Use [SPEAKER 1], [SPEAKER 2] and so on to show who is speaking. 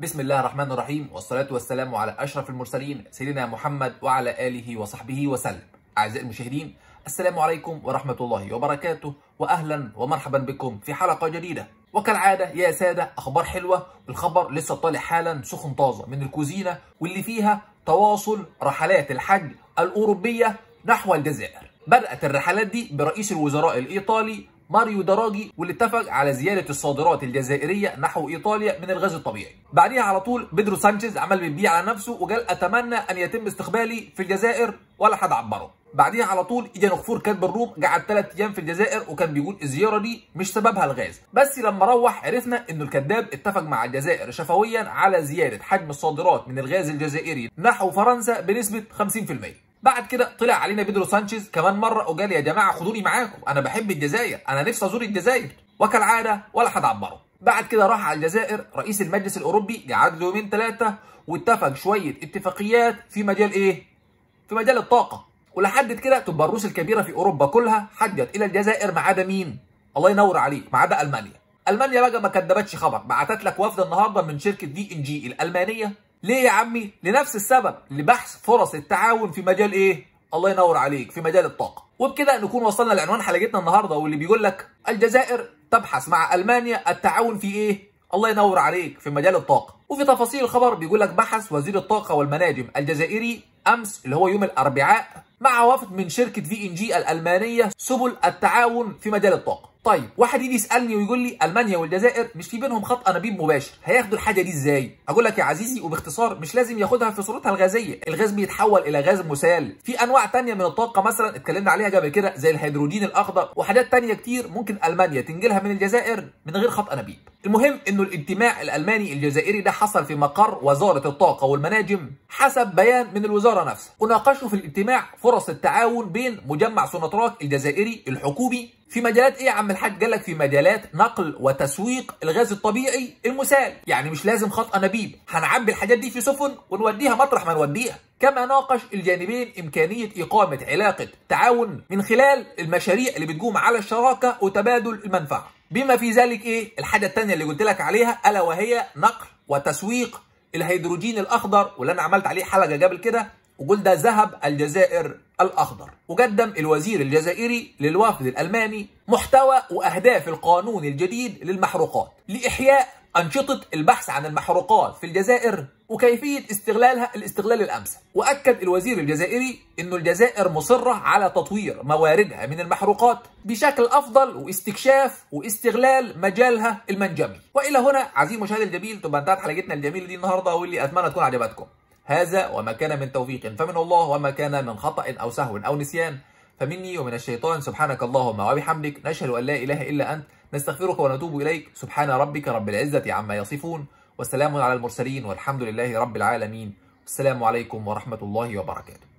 [SPEAKER 1] بسم الله الرحمن الرحيم والصلاة والسلام على أشرف المرسلين سيدنا محمد وعلى آله وصحبه وسلم أعزائي المشاهدين السلام عليكم ورحمة الله وبركاته وأهلا ومرحبا بكم في حلقة جديدة وكالعادة يا سادة أخبار حلوة الخبر لسه طالع حالا سخن طازة من الكوزينة واللي فيها تواصل رحلات الحج الأوروبية نحو الجزائر بدأت الرحلات دي برئيس الوزراء الإيطالي ماريو دراجي واللي اتفق على زيادة الصادرات الجزائرية نحو إيطاليا من الغاز الطبيعي بعديها على طول بيدرو سانشيز عمل بيبيع على نفسه وقال أتمنى أن يتم استقبالي في الجزائر ولا حد عبره بعديها على طول اجى نغفور كاتب الروم قعد ثلاث ايام في الجزائر وكان بيقول الزياره دي مش سببها الغاز بس لما روح عرفنا انه الكذاب اتفق مع الجزائر شفويا على زياده حجم الصادرات من الغاز الجزائري نحو فرنسا بنسبه 50% بعد كده طلع علينا بيدرو سانشيز كمان مره وقال يا جماعه خدوني معاكم انا بحب الجزائر انا نفسي ازور الجزائر وكالعاده ولا حد عبره بعد كده راح على الجزائر رئيس المجلس الاوروبي قعد له يومين ثلاثه واتفق شويه اتفاقيات في مجال ايه في مجال الطاقه ولحد كده تبقى الروس الكبيره في اوروبا كلها حجت الى الجزائر ما عدا مين الله ينور عليك ما عدا المانيا المانيا بقى ما كدبتش خبر بعتت لك وفد النهارده من شركه في ان جي الالمانيه ليه يا عمي لنفس السبب لبحث فرص التعاون في مجال ايه الله ينور عليك في مجال الطاقه وبكده نكون وصلنا لعنوان حلقتنا النهارده واللي بيقول لك الجزائر تبحث مع المانيا التعاون في ايه الله ينور عليك في مجال الطاقه وفي تفاصيل الخبر بيقول لك بحث وزير الطاقه والمناجم الجزائري امس اللي هو يوم الاربعاء مع وفد من شركه في ان جي الالمانيه سبل التعاون في مجال الطاقه طيب واحد يجي يسالني ويقول لي المانيا والجزائر مش في بينهم خط انابيب مباشر هياخدوا الحاجه دي ازاي اقول لك يا عزيزي وباختصار مش لازم ياخدها في صورتها الغازيه الغاز بيتحول الى غاز مسال في انواع تانية من الطاقه مثلا اتكلمنا عليها قبل كده زي الهيدروجين الاخضر وحاجات تانية كتير ممكن المانيا تنجلها من الجزائر من غير خط انابيب المهم انه الاجتماع الالماني الجزائري ده حصل في مقر وزاره الطاقه والمناجم حسب بيان من الوزاره نفسها وناقشوا في الاجتماع فرص التعاون بين مجمع سوناتراك الجزائري الحكومي في مجالات ايه يا عم الحاج قال لك في مجالات نقل وتسويق الغاز الطبيعي المسال يعني مش لازم خط انابيب هنعبي الحاجات دي في سفن ونوديها مطرح ما نوديها كما ناقش الجانبين امكانيه اقامه علاقه تعاون من خلال المشاريع اللي بتقوم على الشراكه وتبادل المنفعه بما في ذلك ايه الحاجه الثانيه اللي قلت لك عليها الا وهي نقل وتسويق الهيدروجين الاخضر واللي انا عملت عليه حلقه قبل كده وقلت ده ذهب الجزائر الاخضر وقدم الوزير الجزائري للوفد الالماني محتوى واهداف القانون الجديد للمحروقات لاحياء انشطه البحث عن المحروقات في الجزائر وكيفيه استغلالها الاستغلال الامثل واكد الوزير الجزائري انه الجزائر مصره على تطوير مواردها من المحروقات بشكل افضل واستكشاف واستغلال مجالها المنجمي والى هنا عزيزي المشاهد الجميل تبقى انتهت حلقتنا الجميله دي النهارده واللي اتمنى تكون عجبتكم هذا وما كان من توفيق فمن الله وما كان من خطأ أو سهو أو نسيان فمني ومن الشيطان سبحانك اللهم وبحمدك نشهد أن لا إله إلا أنت نستغفرك ونتوب إليك سبحان ربك رب العزة عما يصفون والسلام على المرسلين والحمد لله رب العالمين السلام عليكم ورحمة الله وبركاته